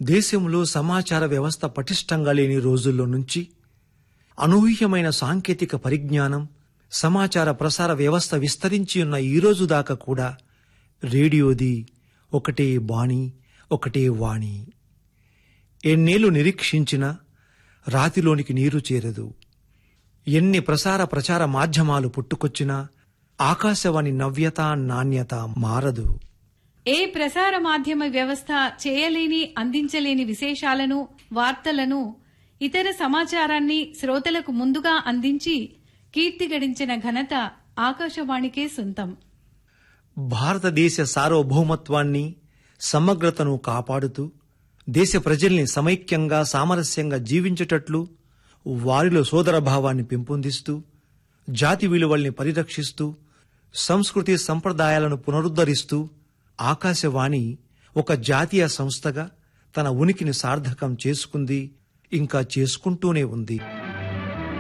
దేశంలో సమాచార వ్యవస్థ పటిష్టంగా లేని రోజుల్లో నుంచి అనూహ్యమైన సాంకేతిక పరిజ్ఞానం సమాచార ప్రసార వ్యవస్థ విస్తరించి ఉన్న ఈ రోజు దాకా కూడా రేడియోది ఒకటే బాణి ఒకటే వాణి ఎన్నేళ్లు నిరీక్షించినా రాతిలోనికి నీరు చేరదు ఎన్ని ప్రసార ప్రచార మాధ్యమాలు పుట్టుకొచ్చినా ఆకాశవాణి నవ్యత నాణ్యత మారదు ఏ ప్రసార మాధ్యమ వ్యవస్థ చేయలేని అందించలేని విశేషాలను వార్తలను ఇతర సమాచారాన్ని శ్రోతలకు ముందుగా అందించి కీర్తి గడించిన ఘనత ఆకాశవాణికే సొంతం భారతదేశ సార్వభౌమత్వాన్ని సమగ్రతను కాపాడుతూ దేశ ప్రజల్ని సమైక్యంగా సామరస్యంగా జీవించేటట్లు వారిలో సోదరభావాన్ని పెంపొందిస్తూ జాతి విలువల్ని పరిరక్షిస్తూ సంస్కృతి సంప్రదాయాలను పునరుద్ధరిస్తూ ఆకాశవాణి ఒక జాతీయ సంస్థగా తన ఉనికిని సార్థకం చేసుకుంది ఇంకా చేసుకుంటూనే ఉంది